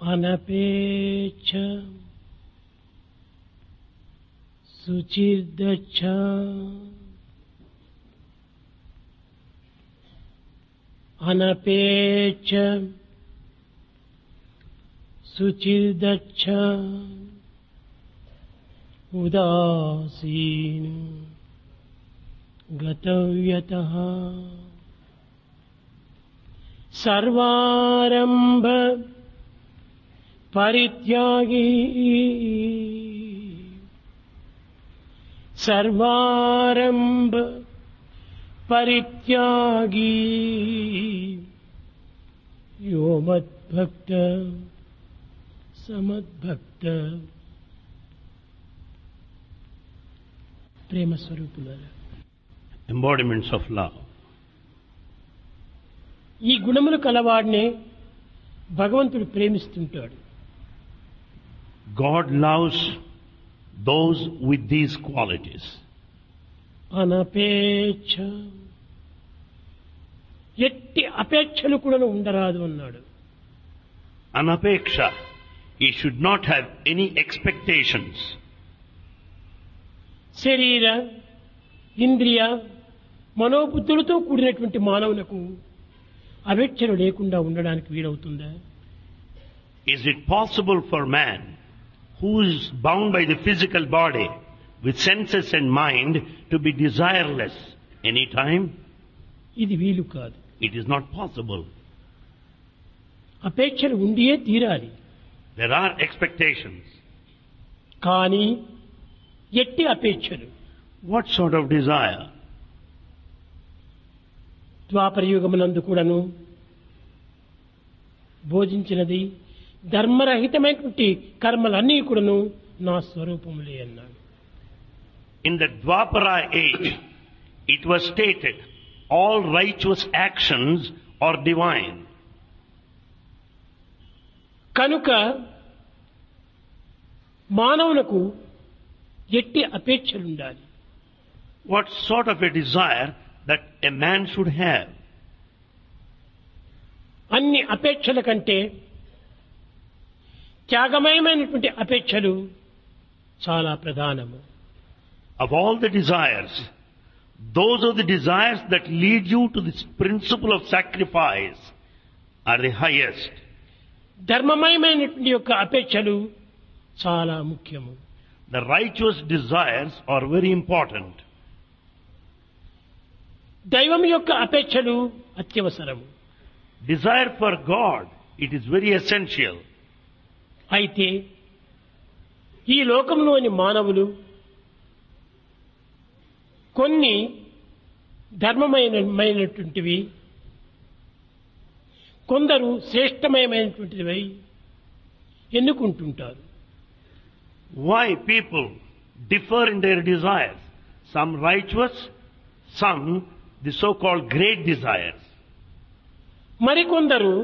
అనపేక్ష శుచిర్దచ్చ అనపేక్ష శుచిర్దచ్చ ఉదాసీన్ గతవ్యత సర్వారంభ పరిత్యాగి సర్వారంభ పరిత్యాగి యో మద్భక్త సమద్భక్త ప్రేమ స్వరూపులారా embodiments of love. ఈ గుణములు కలవాడినే భగవంతుడు ప్రేమిస్తుంటాడు God loves those with these qualities. అనపేక్ష ఎట్టి అపేక్షలు కూడా ఉండరాదు అన్నాడు Anapeksha. He should not have any expectations. శరీర ఇంద్రియ మనోబుద్ధులతో కూడినటువంటి మానవులకు అపేక్షలు లేకుండా ఉండడానికి వీలవుతుందా Is it possible for man who is bound by the physical body with senses and mind to be desireless any time? ఇది వీలు కాదు It is not possible. అపేక్షలు ఉండియే తీరాలి There are expectations. కానీ ఎట్టి అపేక్షలు What sort of desire? ద్వాపర యుగమునందు కూడాను బోధించినది ధర్మరహితమైనటువంటి కర్మలన్నీ కూడాను నా స్వరూపములే అన్నాడు In the Dwapara age, it was stated all righteous actions are divine. కనుక మానవులకు ఎట్టి అపేక్షలు ఉండాలి What sort of a desire that a man should have? అన్ని అపేక్షల కంటే త్యాగమయమైనటువంటి అపేక్షలు చాలా ప్రధానము Of all the desires, those are the desires that lead you to this principle of sacrifice are the highest. ధర్మమయమైనటువంటి యొక్క అపేక్షలు చాలా ముఖ్యము The righteous desires are very important. దైవం యొక్క అపేక్షలు అత్యవసరము Desire for God, it is very essential. అయితే ఈ లోకంలోని మానవులు కొన్ని ధర్మమైనటువంటివి కొందరు శ్రేష్టమయమైనటువంటివి ఎన్నుకుంటుంటారు Why people differ in their desires? Some righteous, some the so-called great desires. మరికొందరు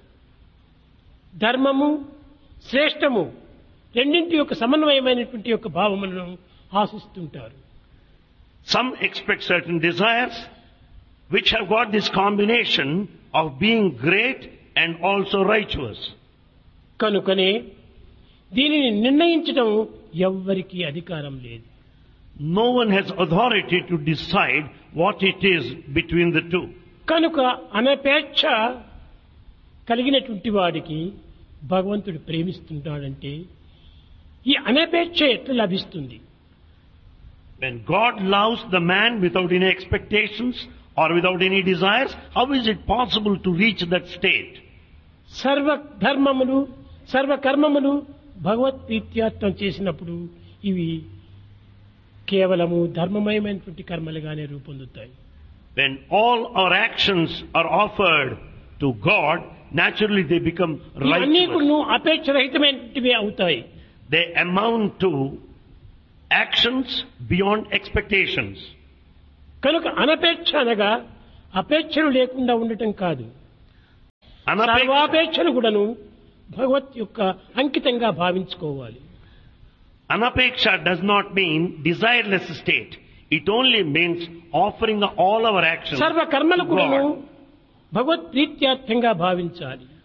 ధర్మము శ్రేష్టము రెండింటి యొక్క సమన్వయమైనటువంటి యొక్క భావములను ఆశిస్తుంటారు Some expect certain desires which have got this combination of being great and also righteous. కనుకనే దీనిని నిర్ణయించడం ఎవ్వరికీ అధికారం లేదు No one has authority to decide what it is between the two. కనుక అనపేక్ష కలిగినటువంటి వాడికి భగవంతుడు ప్రేమిస్తుంటాడంటే ఈ అనపేక్ష ఎట్లా లభిస్తుంది When God loves the man without any expectations or without any desires, how is it possible to reach that state? సర్వ ధర్మములు సర్వ కర్మములు భగవత్ ప్రీత్యార్థం చేసినప్పుడు ఇవి కేవలము ధర్మమయమైనటువంటి కర్మలుగానే రూపొందుతాయి When all our actions are offered to God, naturally they become ఇవన్నీ righteous. కూడా అపేక్షరహితమైనటువంటివే అవుతాయి They amount to actions beyond expectations. కనుక అనపేక్ష అనగా అపేక్షలు లేకుండా ఉండటం కాదు Anapeksha, సర్వాపేక్షలు కూడాను భగవత్ యొక్క అంకితంగా భావించుకోవాలి anapeksha does not mean desireless state. It only means offering all our actions సర్వ కర్మలు to కూడాను God. భగవత్ ప్రీత్యార్థంగా భావించాలి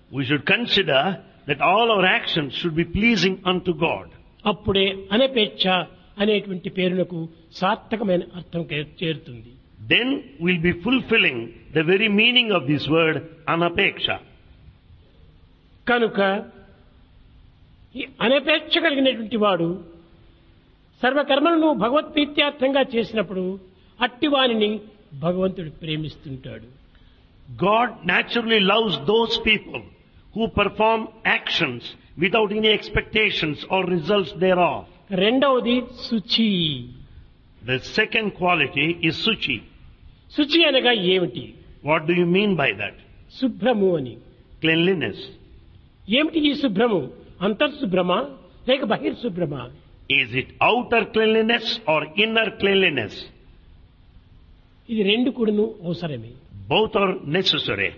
We should consider that all our actions should be pleasing unto God. అప్పుడే అనపేక్ష అనేటువంటి పేరునకు సార్థకమైన అర్థం కే- చేరుతుంది Then we'll be fulfilling the very meaning of this word anapeksha. కనుక ఈ అనపేక్ష కలిగినటువంటి వాడు సర్వకర్మలను భగవత్ప్రీత్యార్థంగా చేసినప్పుడు అట్టివానిని భగవంతుడు ప్రేమిస్తుంటాడు God naturally loves those people who perform actions without any expectations or results thereof. రెండవది శుచి The second quality is suchi. శుచి అనగా ఏమిటి What do you mean by that? శుభ్రము అని Cleanliness. ఏమిటి ఈ శుభ్రము అంతర్శుభ్రమా లేక బహిర్శుభ్రమా Is it outer cleanliness or inner cleanliness? ఇది రెండు కూడాను అవసరమే Both are necessary.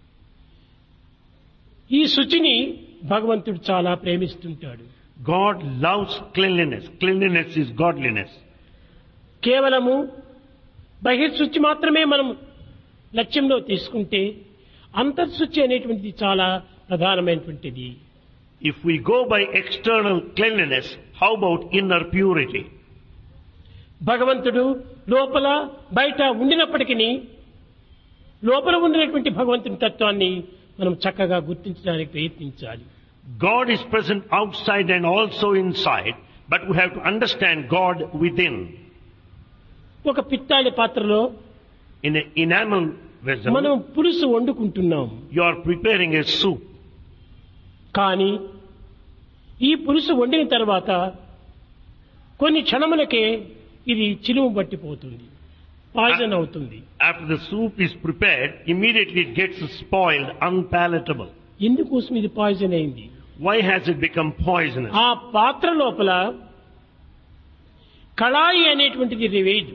ఈ శుచిని భగవంతుడు చాలా ప్రేమిస్తుంటాడు God loves cleanliness. Cleanliness is godliness. కేవలము బహిర్శుచి మాత్రమే మనం లక్ష్యంలో తీసుకుంటే అంతర్శుచి అనేటువంటిది చాలా ప్రధానమైనటువంటిది If we go by external cleanliness, how about inner purity? భగవంతుడు లోపల బయట ఉండినప్పటికీ లోపల ఉండినటువంటి భగవంతుని తత్వాన్ని మనం చక్కగా గుర్తించడానికి ప్రయత్నించాలి God is present outside and also inside, but we have to understand God within. ఒక పిత్తాళి పాత్రలో In an enamel vessel, మనం పులుసు వండుకుంటున్నాం you are preparing a soup. కానీ ఈ పులుసు వండిన తర్వాత కొన్ని క్షణములకే ఇది చిలుము పట్టిపోతుంది పాయిజన్ అవుతుంది After the soup is prepared, immediately it gets spoiled, unpalatable. ఎందుకోసం ఇది పాయిజన్ అయింది Why has it become poisonous? ఆ పాత్ర లోపల కళాయి అనేటువంటిది వేయదు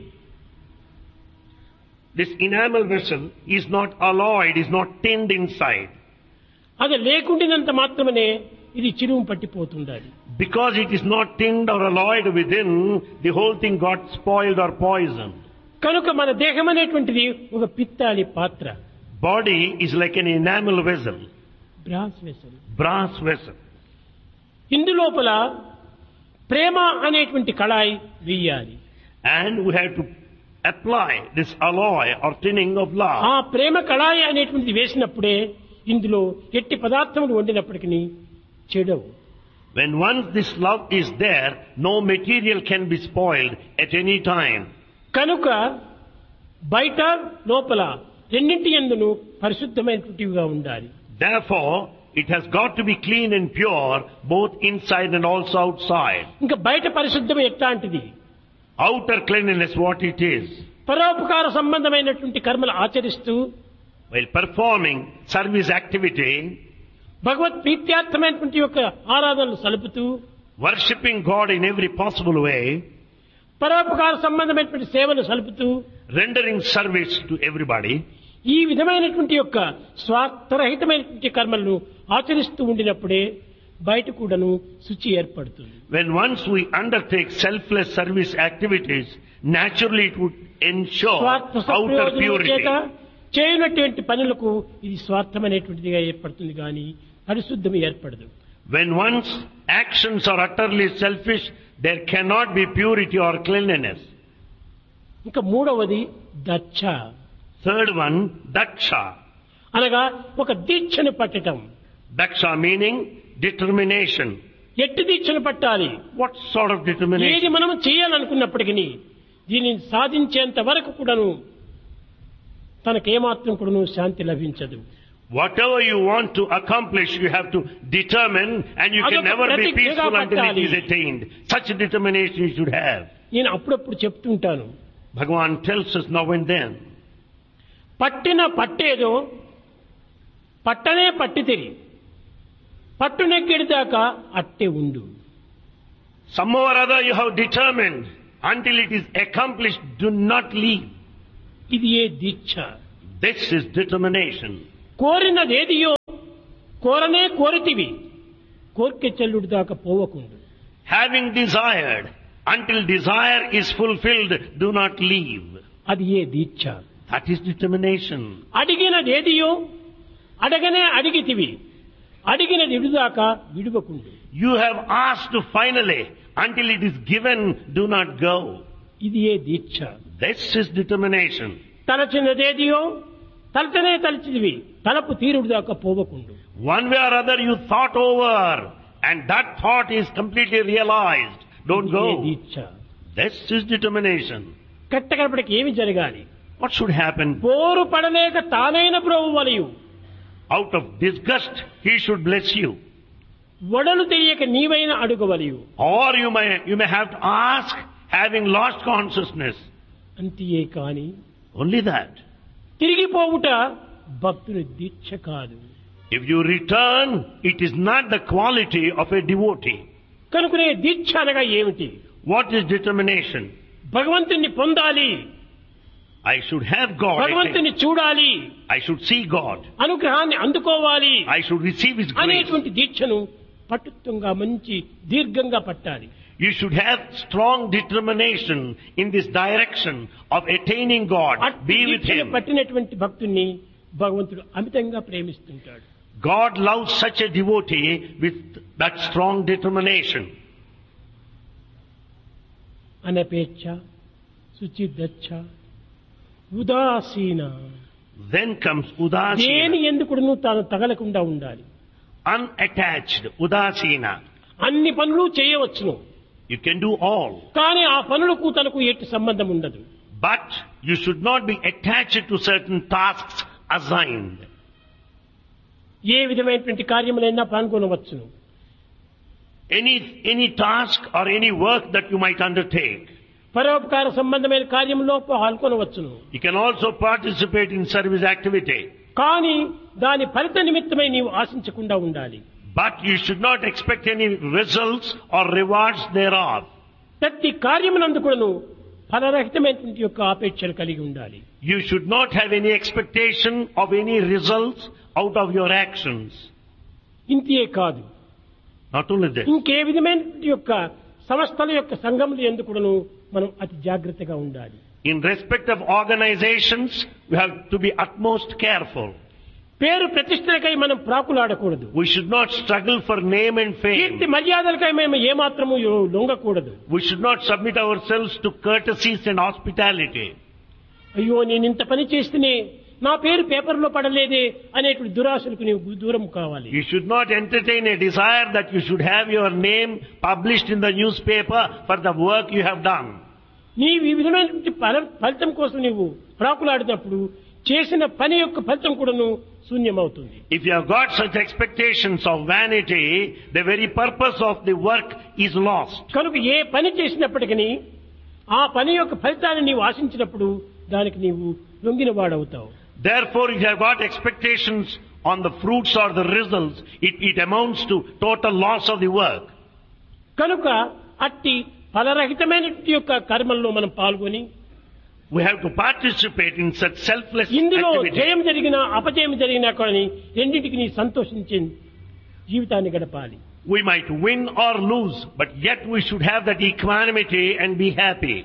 This enamel vessel is not alloyed, is not tinned inside. అది లేకుండినంత మాత్రమే ఇది చిరుము పట్టిపోతుండాలి Because it is not tinned or alloyed within, the whole thing got spoiled or poisoned. కనుక మన దేహం అనేటువంటిది ఒక పిత్తాళి పాత్ర Body is like an enamel vessel, brass vessel brass vessel. ఇందులోపల ప్రేమ అనేటువంటి కళాయి వేయాలి And we have to apply this alloy or tinning of love. ఆ ప్రేమ కళాయి అనేటువంటిది వేసినప్పుడే ఇందులో ఎట్టి పదార్థములు వండినప్పటికీ చెడవు When once this love is there, no material can be spoiled at any time. కనుక బయట లోపల రెండింటి ఎందును పరిశుద్ధమైనటువంటివిగా ఉండాలి Therefore, it has got to be clean and pure, both inside and also outside. ఇంకా బయట పరిశుద్ధం ఎట్లాంటిది Outer cleanliness, what it is. పరోపకార సంబంధమైనటువంటి కర్మలు ఆచరిస్తూ While performing service activity, భగవత్ ప్రీత్యార్థమైనటువంటి యొక్క ఆరాధనలు సలుపుతూ worshipping God in every possible way, పరోపకార సంబంధమైనటువంటి సేవలు సలుపుతూ rendering service to everybody, ఈ విధమైనటువంటి యొక్క స్వార్థరహితమైనటువంటి కర్మలను ఆచరిస్తూ ఉండినప్పుడే బయట కూడాను శుచి ఏర్పడుతుంది when once we undertake selfless service activities, naturally it would ensure స్వార్థ outer సప్రయోజనం చేత purity. చేయనటువంటి పనులకు ఇది స్వార్థమైనటువంటిదిగా ఏర్పడుతుంది కానీ పరిశుద్ధం ఏర్పడదు When one's actions are utterly selfish, there cannot be purity or cleanliness. ఇంకా మూడవది దచ్చ Third one, daksha. అనగా ఒక దీక్షను పట్టటం Daksha meaning determination. ఎట్టి దీక్షను పట్టాలి What sort of ఏది determination? మనం చేయాలనుకున్నప్పటికీ దీనిని సాధించేంత వరకు కూడాను తనకేమాత్రం కూడాను శాంతి లభించదు Whatever you want to accomplish, you have to determine and you can అదొక never be ప్రతిజ్ఞగా peaceful until it పట్టాలి. is attained. Such determination you should have. నేను అప్పుడప్పుడు చెప్తుంటాను Bhagavan tells us now and then. పట్టిన పట్టేదో పట్టనే పట్టితిరి పట్టు నెగ్గెడిదాకా అట్టే ఉండు Somehow or other you have determined until it is accomplished, do not leave. ఇది ఏ దీక్ష This is determination. కోరినదేదియో కోరనే కోరితివి కోర్కె చెల్లుడు దాకా పోవకుండు Having desired, until desire is fulfilled, do not leave. అది ఏ దీక్ష That is determination. అడిగినదేదియో అడగనే అడిగితివి అడిగినది విడుదాకా విడువకుండు You have asked finally. Until it is given, do not go. ఇది ఏ దీక్ష This is determination. తలచినదేదియో తలచనే తలచిదివి తలపు తీరుడు దాకా పోవకుండు One way or other you thought over and that thought is completely realized. Don't ఇది ఏ go. Deeksha This is determination. కట్టకడపటికి ఏమి జరగాలి What should happen? పోరు పడలేక తానైన బ్రోవు వలయు Out of disgust, he should bless you. వడలు తెలియక నీవైన అడుగవలయు Or you may, you may have to ask having lost consciousness. అంతియే కాని Only that. తిరిగిపోవుట భక్తుని దీక్ష కాదు If you return, it is not the quality of a devotee. కనుకనే దీక్ష అనగా ఏమిటి What is determination? భగవంతుని పొందాలి I should have God. I, భగవంతుని చూడాలి think. I should see God. అనుగ్రహాన్ని అందుకోవాలి I should receive His grace. అనేటువంటి దీక్షను పట్టుత్వంగా మంచి దీర్ఘంగా పట్టాలి You should have strong determination in this direction of attaining God. అట్టి Be with దీక్షను Him. పట్టినటువంటి భక్తుణ్ణి భగవంతుడు అమితంగా ప్రేమిస్తుంటాడు God loves such a devotee with that strong determination. అనపేచ్ఛ శుచిదచ్చ ఉదాసీన Then comes Udasina, దేని ఎందుకును తాను తగలకుండా ఉండాలి unattached, Udasina. అన్ని పనులు చేయవచ్చును You can do all, కానీ ఆ పనులకు తనకు ఎట్టి సంబంధం ఉండదు but you should not be attached to certain tasks assigned. ఏ విధమైనటువంటి కార్యములైనా పాల్గొనవచ్చును Any, any task or any work that you might undertake. పరోపకార సంబంధమైన కార్యంలో పాల్గొనవచ్చును You can also participate in service activity. కానీ దాని ఫలిత నిమిత్తమై నీవు ఆశించకుండా ఉండాలి But you should not expect any results or rewards thereof. ప్రతి కార్యమునందు కూడాను ఫలరహితమైనటువంటి యొక్క ఆపేక్షలు కలిగి ఉండాలి You should not have any expectation of any results out of your actions. ఇంతే కాదు Not only this. ఇంకే విధమైనటువంటి యొక్క సంస్థల యొక్క సంఘములు ఎందుకును మనం అతి జాగ్రత్తగా ఉండాలి In respect of organizations, we have to be utmost careful. పేరు ప్రతిష్టలకై మనం ప్రాకులాడకూడదు We should not struggle for name and Keerthi fame. మర్యాదలకై మేము ఏమాత్రము లొంగకూడదు We should not submit ourselves to courtesies and hospitality. అయ్యో నేను ఇంత పని చేస్తేనే నా పేరు పేపర్లో పడలేదే అనేటువంటి దురాశలకు నీవు దూరం కావాలి You should not entertain a desire that you should have your name published in the newspaper for the work you have done. నీవు ఈ విధమైనటువంటి ఫల- ఫలితం కోసం నీవు ప్రాకులాడినప్పుడు చేసిన పని యొక్క ఫలితం కూడాను శూన్యమవుతుంది If you have got such expectations of vanity, the very purpose of the work is lost. కనుక ఏ పని చేసినప్పటికీ ఆ పని యొక్క ఫలితాన్ని నీవు ఆశించినప్పుడు దానికి నీవు లొంగిన వాడవుతావు Therefore, if you have got expectations on the fruits or the results, it, it amounts to total loss of the work. కనుక అట్టి ఫలరహితమైనటువంటి యొక్క కర్మల్లో మనం పాల్గొని We have to participate in such selfless ఇందులో activity. జయం జరిగినా అపజయం జరిగినా కానీ రెండింటికి నీ సంతోషించే జీవితాన్ని గడపాలి We might win or lose, but yet we should have that equanimity and be happy.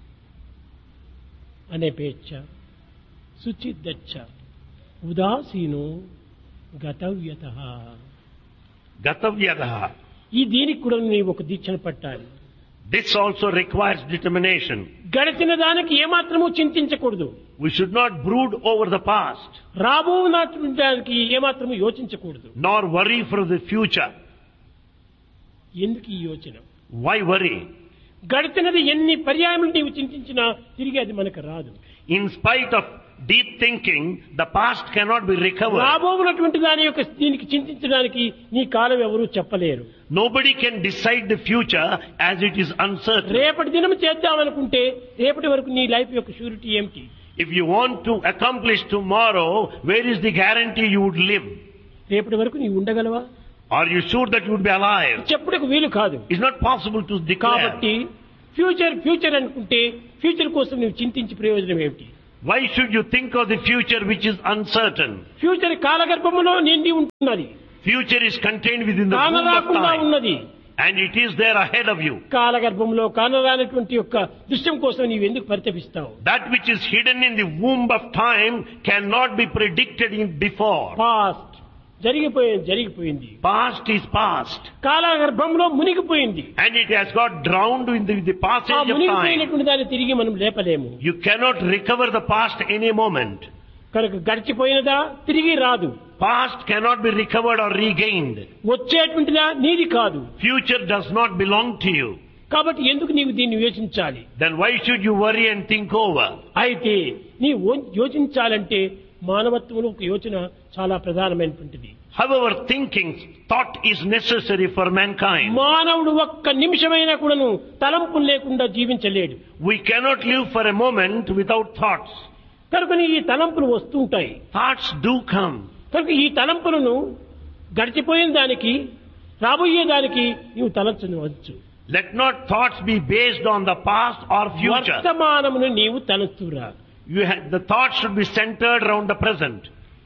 అనేపేచ్ఛ శుచిదచ్చ ఉదాసీనో గతవ్యత Gatavyadaha. ఈ దీనికి కూడా నీవు ఒక దీక్షను పట్టాలి This also requires determination. గడిచిన దానికి ఏమాత్రము చింతించకూడదు We should not brood over the past, రాబో దానికి ఏమాత్రము యోచించకూడదు nor worry for the future. ఎందుకు ఈ యోచన Why worry? గడిచినది ఎన్ని పర్యాయములు నీవు చింతించినా తిరిగి అది మనకు రాదు In spite of deep thinking, the past cannot be recovered. రాబోనటువంటి దాని యొక్క దీనికి చింతించడానికి నీ కాలం ఎవరూ చెప్పలేరు Nobody can decide the future as it is uncertain. రేపటి దినం చేద్దామనుకుంటే రేపటి వరకు నీ లైఫ్ యొక్క షూరిటీ ఏమిటి If you want to accomplish tomorrow, where is the guarantee you would live? రేపటి వరకు నీవు ఉండగలవా Are you sure that you would be alive? చెప్పుటకు వీలు కాదు It's not possible to declare. కాబట్టి ఫ్యూచర్ ఫ్యూచర్ అనుకుంటే ఫ్యూచర్ కోసం నువ్వు చింతించి ప్రయోజనం ఏమిటి Why should you think of the future which is uncertain? Future కాలగర్భములో నిండి ఉంటున్నది Future is contained within the womb of కానరాకుండా time. ఉన్నది And it is there ahead of you. కాలగర్భంలో కానరానటువంటి యొక్క దృశ్యం కోసం నీవు ఎందుకు పరితపిస్తావు That which is hidden in the womb of time cannot be predicted in before. Past జరిగిపోయింది జరిగిపోయింది Past is past. కాలగర్భంలో మునిగిపోయింది And it has got drowned in the, the ఆ passage of time. మునిగిపోయినటువంటి దాన్ని తిరిగి మనం లేపలేము You cannot recover the past any moment. కనుక గడిచిపోయినదా తిరిగి రాదు Past cannot be recovered or regained. వచ్చేటువంటిదా నీది కాదు Future does not belong to you. కాబట్టి ఎందుకు నీవు దీన్ని యోచించాలి Then why should you worry and think over? అయితే నీ ఓ- యోచించాలంటే మానవత్వంలో ఒక యోచన చాలా ప్రధానమైనటువంటిది However, thinking, thought is necessary for mankind. మానవుడు ఒక్క నిమిషమైనా కూడాను తలంపులు లేకుండా జీవించలేడు We cannot live for a moment without thoughts. కనుక ఈ తలంపులు వస్తూ ఉంటాయి Thoughts do come. కనుక ఈ తలంపులను గడిచిపోయిన దానికి రాబోయే దానికి నీవు తలంచవచ్చు Let not thoughts be based on the past or future. వర్తమానమును నీవు తలస్తురా You ha- the thoughts should be centered around the present.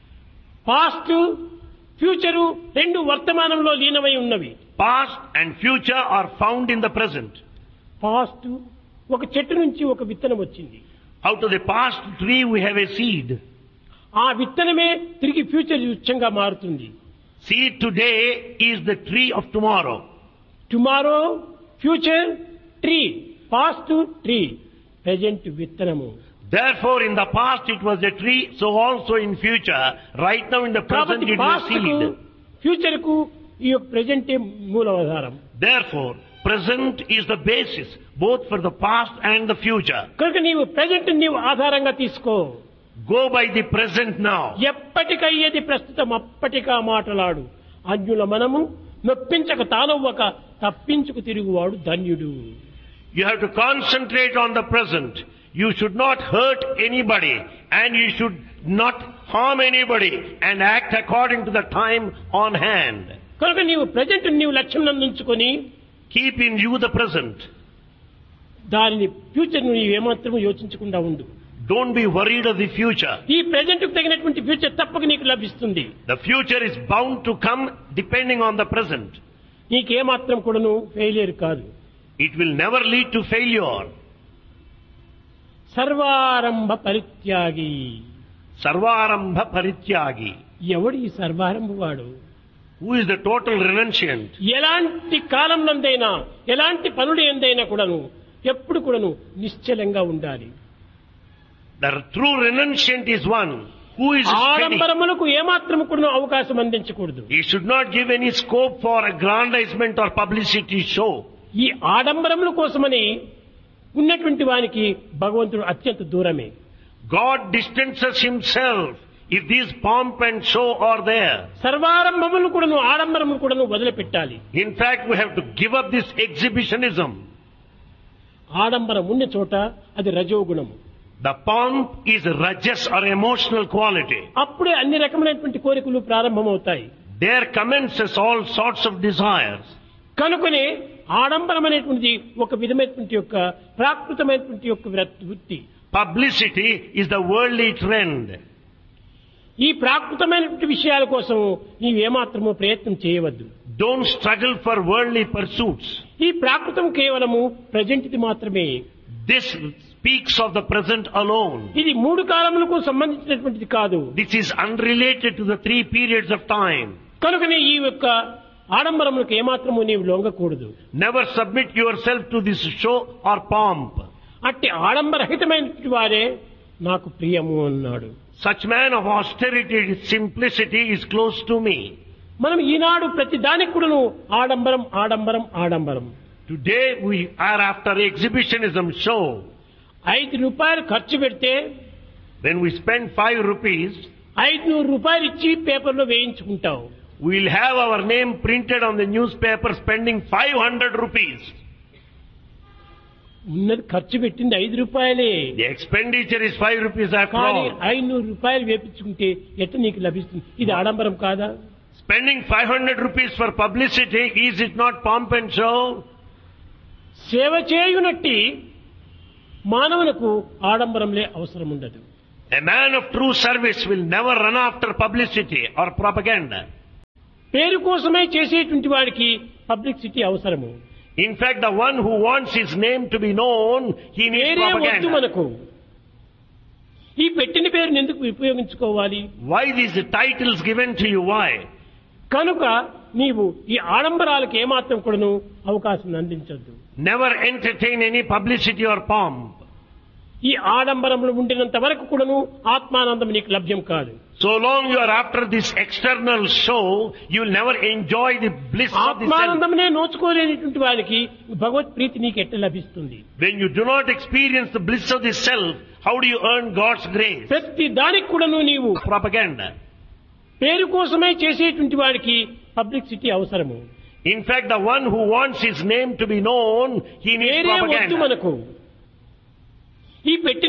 Past future రెండు వర్తమానంలో లీనమై ఉన్నవి Past and future are found in the present. Past ఒక చెట్టు నుంచి ఒక విత్తనం వచ్చింది Out of the past tree we have a seed. ఆ విత్తనమే తిరిగి ఫ్యూచర్ వృక్షంగా మారుతుంది Seed today is the tree of tomorrow. Tomorrow future tree past tree present విత్తనము Therefore in the past it was a tree, so also in future, right now in the present కాబట్టి it is a past కు seed. Future కు ఈ యొక్క ప్రజెంటే మూలాధారం Therefore, present is the basis both for the past and the future. కనుక నీవు present నీవు ఆధారంగా తీసుకో Go by the present now. ఎప్పటికయ్యేది ప్రస్తుతం అప్పటికా మాటలాడు అన్యుల మనము నొప్పించక తానవ్వక తప్పించుకు తిరుగువాడు ధన్యుడు You have to concentrate on the present. You should not hurt anybody and you should not harm anybody and act according to the time on hand. కనుక నీవు present నీవు లక్ష్యం నందించుకొని Keep in view the present. దానిని future నీవు ఏమాత్రం యోచించకుండా ఉండు Don't be worried of the future. ఈ ప్రజెంట్ కు తగినటువంటి ఫ్యూచర్ తప్పక నీకు లభిస్తుంది The future is bound to come depending on the present. నీకేమాత్రం కూడాను ఫెయిలియర్ కాదు It will never lead to failure. సర్వారంభ పరిత్యాగి Sarvarambha parityagi. ఎవడు ఈ సర్వారంభ వాడు Who is the total renunciant? ఎలాంటి కాలం నందైనా ఎలాంటి పనులు ఎందైనా కూడాను ఎప్పుడు కూడాను నిశ్చలంగా ఉండాలి The true renunciant is one who is steady. ఆడంబరములకు ఏమాత్రం కూడా అవకాశం అందించకూడదు He should not give any scope for aggrandizement or publicity show. ఈ ఆడంబరముల కోసమని ఉన్నటువంటి వానికి భగవంతుడు అత్యంత దూరమే God distances himself if these pomp and show are there. సర్వారంభములు కూడాను ఆడంబరములు కూడాను వదిలిపెట్టాలి In fact, we have to give up this exhibitionism. ఆడంబరం ఉన్న చోట అది రజోగుణము The pomp is rajas or emotional quality. అప్పుడే అన్ని రకమైనటువంటి కోరికలు ప్రారంభమవుతాయి There commences all sorts of desires. కనుకనే ఆడంబరం అనేటువంటిది ఒక విధమైనటువంటి యొక్క ప్రాకృతమైనటువంటి యొక్క వ్రత్- వృత్తి Publicity is the worldly trend. ఈ ప్రాకృతమైనటువంటి విషయాల కోసం నీవేమాత్రము ప్రయత్నం చేయవద్దు Don't struggle for worldly pursuits. ఈ ప్రాకృతం కేవలము ప్రజెంట్ది మాత్రమే This speaks of the present alone. ఇది మూడు కాలములకు సంబంధించినటువంటిది కాదు This is unrelated to the three periods of time. కనుకనే ఈ యొక్క ఆడంబరములకు ఏమాత్రము నీవు లొంగకూడదు Never submit yourself to this show or pomp. అట్టి ఆడంబరహితమైనటువంటి వారే నాకు ప్రియము అన్నాడు Such man of austerity, simplicity is close to me. మనం ఈనాడు ప్రతి దానికి కూడాను ఆడంబరం ఆడంబరం ఆడంబరం Today we are after exhibitionism show. ఐదు రూపాయలు ఖర్చు పెడితే When we spend five rupees, ఐదు రూపాయలు ఇచ్చి పేపర్లో వేయించుకుంటావు we'll have our name printed on the newspaper spending 500 rupees. ఉన్నది ఖర్చు పెట్టింది ఐదు రూపాయలే The expenditure is five rupees after కానీ all. ఐనూరు రూపాయలు వేపించుకుంటే ఎట్లా నీకు లభిస్తుంది ఇది ఆడంబరం కాదా Spending 500 rupees for publicity, is it not pomp and show? సేవ చేయునట్టి మానవులకు ఆడంబరంలే అవసరం ఉండదు A man of true service will never run after publicity or propaganda. పేరు కోసమే చేసేటువంటి వాడికి పబ్లిసిటీ అవసరము In fact, the one who wants his name to be known, he needs పేరే వద్దు propaganda. మనకు ఈ పెట్టిన పేరుని ఎందుకు ఉపయోగించుకోవాలి Why these titles given to you? Why? కనుక నీవు ఈ ఆడంబరాలకు ఏమాత్రం కూడాను అవకాశం అందించద్దు Never entertain any publicity or pomp. ఈ ఆడంబరములు ఉండినంత వరకు కూడాను ఆత్మానందం నీకు లభ్యం కాదు So long you are after this external show, you will never enjoy the bliss of the self. ఆత్మానందమునే నోచుకోలేనిటువంటి వారికి భగవత్ ప్రీతి నీకు ఎట్లా లభిస్తుంది When you do not experience the bliss of the self, how do you earn God's grace? ప్రతి దానికి కూడాను నీవు Propaganda. పేరు కోసమే చేసేటువంటి వాడికి పబ్లిసిటీ అవసరము In fact, the one who wants his name to be known, he needs వేరే వద్దు propaganda. మనకు ఈ పెట్టి